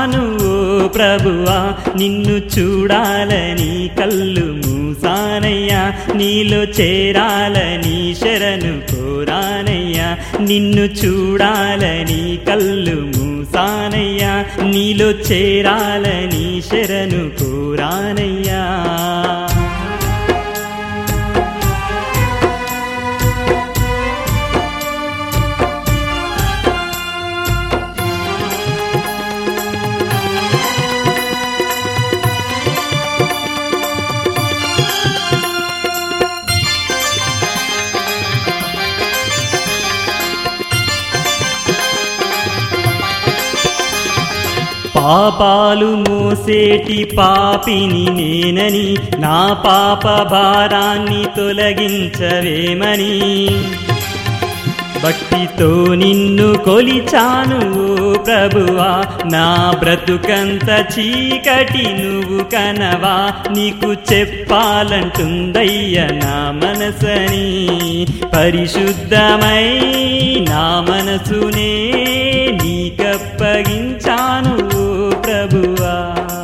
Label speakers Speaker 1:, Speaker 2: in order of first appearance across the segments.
Speaker 1: కొలిచాను ఓ ప్రభువా నిన్ను చూడాలని కళ్ళు మూసానయ్యా నీలో చేరాలని శరణు కోరానయ్యా నిన్ను చూడాలని కళ్ళు మూసానయ్యా నీలో చేరాలని శరణు కోరానయ్యా పాపాలు మోసేటి పాపిని నేనని నా పాప భారాన్ని తొలగించవేమని భక్తితో నిన్ను కొలిచాను ఓ ప్రభువా నా బ్రతుకంత చీకటి నువ్వు కనవా నీకు చెప్పాలంటుందయ్య నా మనసని పరిశుద్ధమై నా మనసునే నీకప్పగించాను ఓ ప్రభువా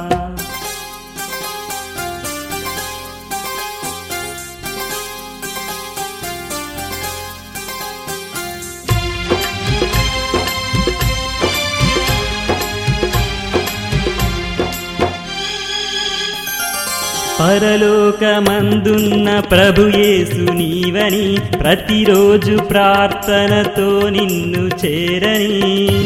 Speaker 1: పరలోకమందున్న ప్రభుయేసు నీవని ప్రతిరోజు ప్రార్థనతో నిన్ను చేరని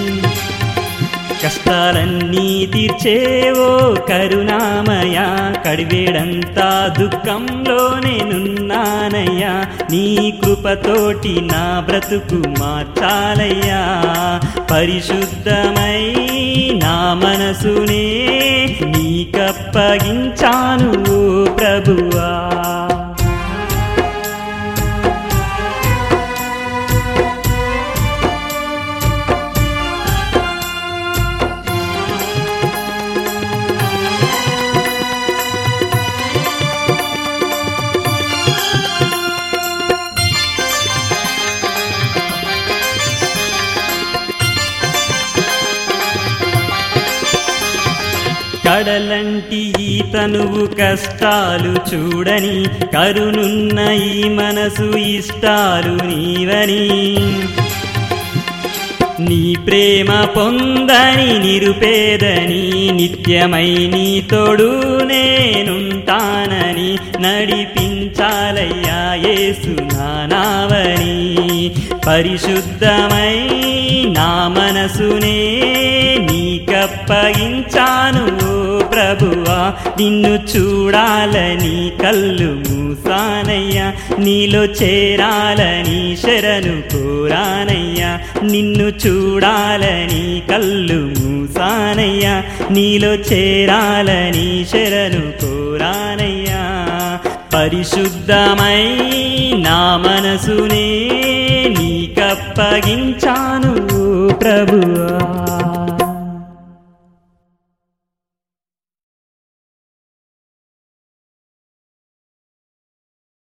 Speaker 1: కష్టాలన్నీ తీర్చేవో కరుణామయ కడివేడంతా దుఃఖంలో నేనున్నానయ్యా నీ కృపతోటి నా బ్రతుకు మార్చాలయ్యా పరిశుద్ధమై నా మనసునే నీకప్పగించాను ఓ ప్రభువా కడలంటి ఈ తనువు కష్టాలు చూడని కరునున్న ఈ మనసు ఇష్టాలు నీవని నీ ప్రేమ పొందని నిరుపేదని నిత్యమై నీ తోడు నేనుంటానని నడిపించాలయ్యా యేసు నానావని పరిశుద్ధమై నా మనసునే నీకప్పగించాను ఓ ప్రభువా నిన్ను చూడాలని కళ్ళు మూసానయ్యా నీలో చేరాలని శరణు కోరానయ్యా నిన్ను చూడాలని కళ్ళు మూసానయ్యా నీలో చేరాలని శరణు కోరానయ్యా పరిశుద్ధమై నా మనసునే నీకప్పగించాను ప్రభువా